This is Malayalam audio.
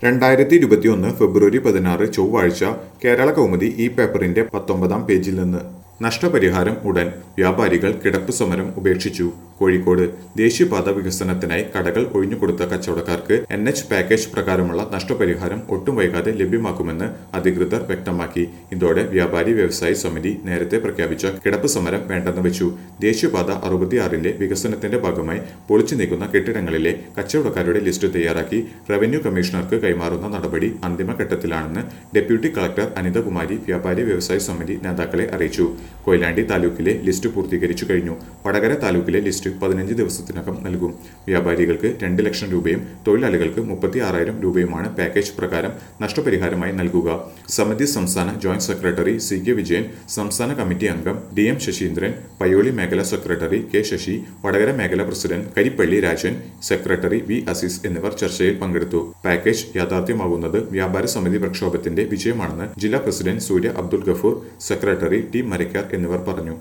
രണ്ടായിരത്തി ഇരുപത്തിയൊന്ന് ഫെബ്രുവരി പതിനാറ് ചൊവ്വാഴ്ച കേരള കൗമുദി ഈ പേപ്പറിന്റെ പത്തൊമ്പതാം പേജിൽ നിന്ന് നഷ്ടപരിഹാരം ഉടൻ വ്യാപാരികൾ കിടപ്പ് സമരം ഉപേക്ഷിച്ചു കോഴിക്കോട് ദേശീയപാത വികസനത്തിനായി കടകൾ ഒഴിഞ്ഞുകൊടുത്ത കച്ചവടക്കാർക്ക് എൻ എച്ച് പാക്കേജ് പ്രകാരമുള്ള നഷ്ടപരിഹാരം ഒട്ടും വൈകാതെ ലഭ്യമാക്കുമെന്ന് അധികൃതർ വ്യക്തമാക്കി ഇതോടെ വ്യാപാരി വ്യവസായി സമിതി നേരത്തെ പ്രഖ്യാപിച്ച കിടപ്പ് സമരം വേണ്ടെന്ന് വെച്ചു ദേശീയപാത അറുപത്തിയാറിലെ വികസനത്തിന്റെ ഭാഗമായി പൊളിച്ചു നീക്കുന്ന കെട്ടിടങ്ങളിലെ കച്ചവടക്കാരുടെ ലിസ്റ്റ് തയ്യാറാക്കി റവന്യൂ കമ്മീഷണർക്ക് കൈമാറുന്ന നടപടി അന്തിമഘട്ടത്തിലാണെന്ന് ഡെപ്യൂട്ടി കളക്ടർ അനിതകുമാരി വ്യാപാരി വ്യവസായ സമിതി നേതാക്കളെ അറിയിച്ചു കൊയിലാണ്ടി താലൂക്കിലെ ലിസ്റ്റ് പൂർത്തീകരിച്ചു കഴിഞ്ഞു വടകര താലൂക്കിലെ ലിസ്റ്റ് പതിനഞ്ച് ദിവസത്തിനകം നൽകും വ്യാപാരികൾക്ക് രണ്ട് ലക്ഷം രൂപയും തൊഴിലാളികൾക്ക് മുപ്പത്തി ആറായിരം രൂപയുമാണ് പാക്കേജ് പ്രകാരം നഷ്ടപരിഹാരമായി നൽകുക സമിതി സംസ്ഥാന joint secretary C K Vijayan സംസ്ഥാന കമ്മിറ്റി അംഗം ഡി എം ശശീന്ദ്രൻ പയ്യോളി മേഖലാ സെക്രട്ടറി കെ ശശി വടകര മേഖലാ president Karipally Rajan secretary V Azeez എന്നിവർ ചർച്ചയിൽ പങ്കെടുത്തു പാക്കേജ് യാഥാർത്ഥ്യമാകുന്നത് വ്യാപാര സമിതി പ്രക്ഷോഭത്തിന്റെ വിജയമാണെന്ന് ജില്ലാ president Surya Abdul Gafoor secretary T Marakkar എന്നിവർ പറഞ്ഞു